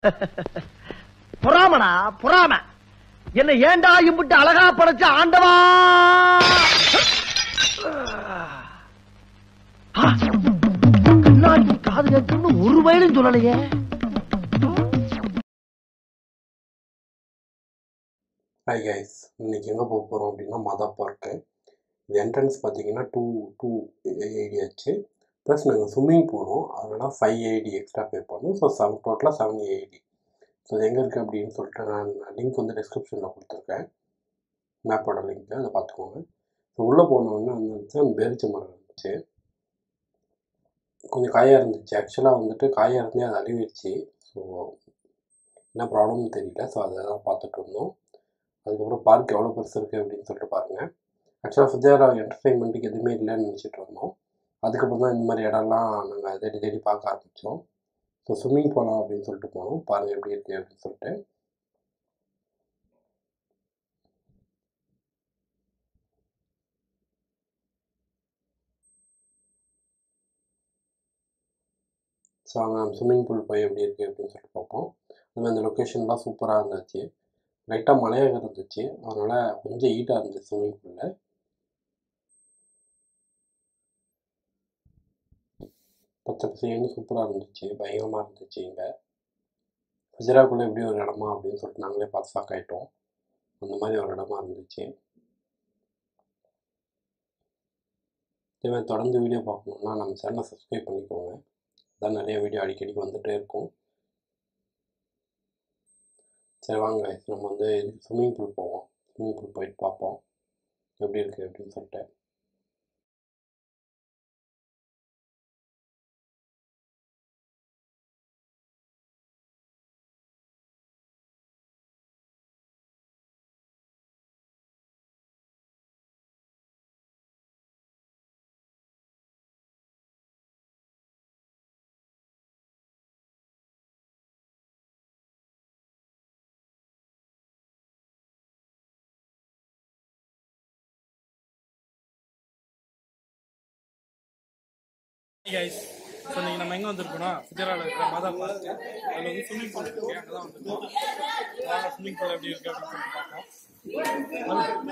பொறாமடா பொறாம என்ன ஏண்டா இம்புட்டு அழகா படைச்ச ஆண்டவா ஆ, கண்ணாடி காது கேட்கணும்னு ஒரு வயலும் சொல்லலையே ஹாய் கைஸ் இன்னைக்கு எங்கே போக போகிறோம் அப்படின்னா மதா பார்க்கு இது என்ட்ரன்ஸ் பார்த்தீங்கன்னா டூ டூ ஐடி ஆச்சு ப்ளஸ் நாங்கள் ஸ்விம்மிங் போனோம் அதனால் ஃபைவ் ஐடி எக்ஸ்ட்ரா பே பண்ணோம் ஸோ செவன் டோட்டலாக செவன் ஐடி ஸோ இது எங்கே இருக்குது அப்படின்னு சொல்லிட்டு நான் லிங்க் வந்து டிஸ்கிரிப்ஷனில் கொடுத்துருக்கேன் மேப்போட லிங்க்கு அதை பார்த்துக்கோங்க ஸோ உள்ளே போனோடனே வந்து பேரிச்ச மரம் இருந்துச்சு கொஞ்சம் காயாக இருந்துச்சு ஆக்சுவலாக வந்துட்டு காயாக இருந்தே அது அழிவிடுச்சு ஸோ என்ன ப்ராப்ளம்னு தெரியல ஸோ அதை தான் பார்த்துட்டு இருந்தோம் அதுக்கப்புறம் பார்க் எவ்வளோ பெருசு இருக்குது அப்படின்னு சொல்லிட்டு பாருங்கள் ஆக்சுவலாக ஃபிஜாரா என்டர்டைன்மெண்ட்டுக்கு எதுவுமே இல்லைன்னு நினச்சிட்டு இருந்தோம் அதுக்கப்புறம் தான் இந்த மாதிரி இடம்லாம் நாங்கள் தேடி தேடி பார்க்க ஆரம்பித்தோம் ஸோ ஸ்விம்மிங் போகலாம் அப்படின்னு சொல்லிட்டு போனோம் பாருங்கள் எப்படி இருக்குது அப்படின்னு சொல்லிட்டு ஸோ அங்கே ஸ்விம்மிங் பூல் போய் எப்படி இருக்குது அப்படின்னு சொல்லிட்டு பார்ப்போம் அதுமாதிரி அந்த லொக்கேஷன்லாம் சூப்பராக இருந்துச்சு லைட்டாக மழையாக இருந்துச்சு அதனால் கொஞ்சம் ஹீட்டாக இருந்துச்சு ஸ்விம்மிங் பூலில் பச்சை பசேன்னு சூப்பராக இருந்துச்சு பயங்கரமாக இருந்துச்சு இங்கே குஜராக்குள்ளே எப்படி ஒரு இடமா அப்படின்னு சொல்லிட்டு நாங்களே பார்த்து ஷாக் ஆகிட்டோம் அந்த மாதிரி ஒரு இடமா இருந்துச்சு இதே மாதிரி தொடர்ந்து வீடியோ பார்க்கணுன்னா நம்ம சேனலை சப்ஸ்கிரைப் பண்ணிக்கோங்க அதான் நிறைய வீடியோ அடிக்கடிக்கு வந்துகிட்டே இருக்கும் சரி வாங்க guys, நம்ம வந்து ஸ்விம்மிங் பூல் போவோம் ஸ்விம்மிங் பூல் போயிட்டு பார்ப்போம் எப்படி இருக்குது அப்படின்னு சொல்லிட்டு கைஸ் ஸோ நீங்கள் நம்ம எங்கே வந்திருக்கோம்னா குஜராத்தில் இருக்கிற மதா பார்க் அதில் வந்து ஸ்விம்மிங் பூல் இருக்கு அங்கே தான் வந்திருக்கோம் வாங்க ஸ்விம்மிங் பூல் எப்படி இருக்கு அப்படின்னு சொல்லி பார்ப்போம்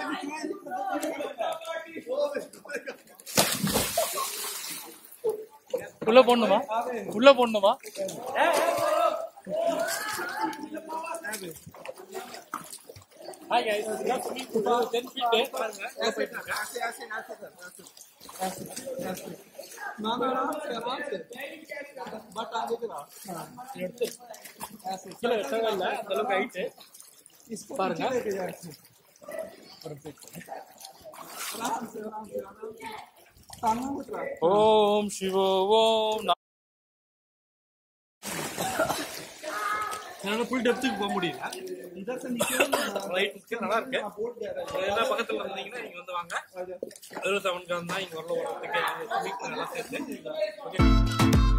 உள்ள போடணுமா உள்ள போடணுமா ஹாய் கைஸ் இதுதான் ஸ்விம்மிங் பூல் டென் ஃபீட்டு பாருங்க உள்ள போயிட்டு இருக்கேன் எடுத்து கீழே வச்சாங்க இல்ல அந்த அளவுக்கு ஹைட்டு பாருங்க ஓம் சிவோ ஓம் நா- என்னால ஃபுல் டெப்த்துக்கு போக முடியல ரைட் இருக்கு நல்லா இருக்கு எல்லா பக்கத்துல இருந்தீங்கன்னா நீங்க வந்து வாங்க அறுபது செவன் தான் இங்க வரல ஓடுறதுக்கு ஸ்விம்மிங் நல்லா சேர்த்து ஓகே